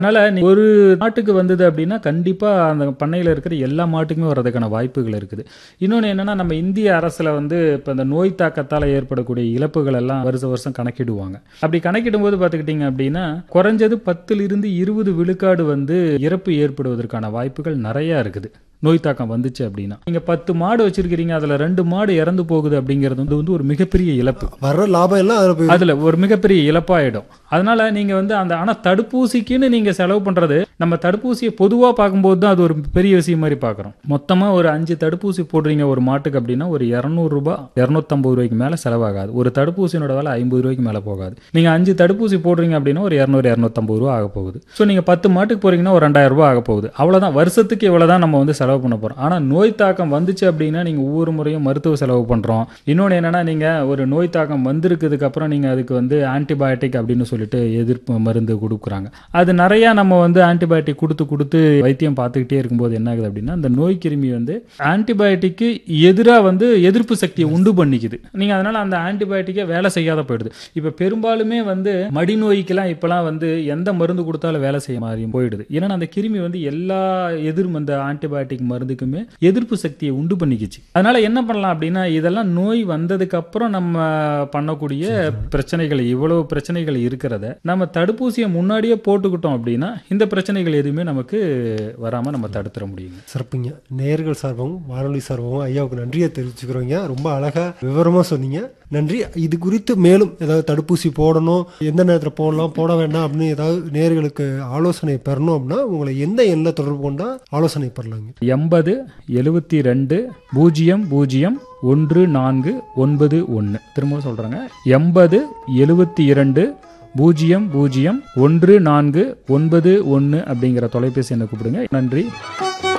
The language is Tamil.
அதனால நீ ஒரு மாட்டுக்கு வந்தது அப்படின்னா கண்டிப்பா அந்த பண்ணையில இருக்கிற எல்லா மாட்டுக்குமே வர்றதுக்கான வாய்ப்புகள் இருக்குது இன்னொன்று என்னன்னா நம்ம இந்திய அரசுல வந்து இப்போ இந்த நோய் தாக்கத்தால் ஏற்படக்கூடிய இழப்புகள் எல்லாம் வருஷ வருஷம் கணக்கிடுவாங்க அப்படி கணக்கிடும் போது பார்த்துக்கிட்டிங்க அப்படின்னா குறைஞ்சது பத்துல இருந்து இருபது விழுக்காடு வந்து இறப்பு ஏற்படுவதற்கான வாய்ப்புகள் நிறைய இருக்குது நோய் தாக்கம் வந்துச்சு அப்படின்னா நீங்க பத்து மாடு வச்சிருக்கிறீங்க அதுல ரெண்டு மாடு இறந்து போகுது அப்படிங்கிறது வந்து வந்து ஒரு மிகப்பெரிய இழப்பு வர்ற லாபம் எல்லாம் அதில் போய் அதுல ஒரு மிகப்பெரிய இழப்பாயிடும் அதனால நீங்க வந்து அந்த ஆனா தடுப்பூசிக்குன்னு நீங்க செலவு பண்றது நம்ம தடுப்பூசியை பொதுவா பார்க்கும்போது தான் அது ஒரு பெரிய விஷயம் மாதிரி பார்க்குறோம் மொத்தமா ஒரு அஞ்சு தடுப்பூசி போடுறீங்க ஒரு மாட்டுக்கு அப்படின்னா ஒரு இரநூறு ரூபாய் இரநூத்தம்பது ரூபாய்க்கு மேல செலவாகாது ஒரு தடுப்பூசியோட விலை ஐம்பது ரூபாய்க்கு மேல போகாது நீங்க அஞ்சு தடுப்பூசி போடுறீங்க அப்படின்னா ஒரு இரநூறு இரநூத்தம்பது ரூபா ஆக போகுது ஸோ நீங்க பத்து மாட்டுக்கு போறீங்கன்னா ஒரு ரெண்டாயிரம் ரூபாய் ஆக போகுது அவ்வளவுதான் வருஷத்துக்கு இவ்வளவுதான் நம்ம வந்து செலவு பண்ண போறோம் ஆனா நோய் தாக்கம் வந்துச்சு அப்படின்னா நீங்க ஒவ்வொரு முறையும் மருத்துவ செலவு பண்றோம் இன்னொன்று என்னன்னா நீங்க ஒரு நோய் தாக்கம் வந்திருக்கிறதுக்கு அப்புறம் நீங்க அதுக்கு வந்து ஆன்டிபயோட்டிக் அப்படின்னு சொல்லிட்டு எதிர்ப்பு மருந்து கொடுக்குறாங்க அது நிறைய நம்ம வந்து ஆன்டிபயோட்டிக் கொடுத்து கொடுத்து வைத்தியம் பார்த்துக்கிட்டே இருக்கும்போது என்ன ஆகுது அப்படின்னா அந்த நோய் கிருமி வந்து ஆன்டிபயோட்டிக்கு எதிராக வந்து எதிர்ப்பு சக்தியை உண்டு பண்ணிக்குது நீங்க அதனால அந்த ஆன்டிபயோட்டிக்கே வேலை செய்யாத போயிடுது இப்போ பெரும்பாலுமே வந்து மடி நோய்க்கெல்லாம் இப்பெல்லாம் வந்து எந்த மருந்து கொடுத்தாலும் வேலை செய்ய மாதிரி போயிடுது ஏன்னா அந்த கிருமி வந்து எல்லா எதிர் அந்த ஆன்டிபயோட்டிக் மருந்துக்குமே எதிர்ப்பு சக்தியை உண்டு பண்ணிக்கிச்சு அதனால என்ன பண்ணலாம் அப்படின்னா இதெல்லாம் நோய் வந்ததுக்கு அப்புறம் நம்ம பண்ணக்கூடிய பிரச்சனைகள் இவ்வளவு பிரச்சனைகள் இருக்கிறத நம்ம தடுப்பூசியை முன்னாடியே போட்டுக்கிட்டோம் அப்படின்னா இந்த பிரச்சனைகள் எதுவுமே நமக்கு வராம நம்ம தடுத்துற முடியுங்க சிறப்புங்க நேர்கள் சார்பாகவும் வானொலி சார்பாகவும் ஐயாவுக்கு நன்றியை தெரிவிச்சுக்கிறோங்க ரொம்ப அழகா விவரமா சொன்னீங்க நன்றி இது குறித்து மேலும் ஏதாவது தடுப்பூசி போடணும் எந்த நேரத்தில் போடலாம் போட வேண்டாம் அப்படின்னு ஏதாவது நேர்களுக்கு ஆலோசனை பெறணும் அப்படின்னா உங்களை எந்த எண்ணில் தொடர்பு கொண்டா ஆலோசனை பெறலாங்க எண்பது எழுபத்தி ரெண்டு பூஜ்ஜியம் பூஜ்ஜியம் ஒன்று நான்கு ஒன்பது ஒன்று திரும்ப சொல்கிறேங்க எண்பது எழுபத்தி இரண்டு பூஜ்ஜியம் பூஜ்ஜியம் ஒன்று நான்கு ஒன்பது ஒன்று அப்படிங்கிற தொலைபேசி எண்ணை கூப்பிடுங்க நன்றி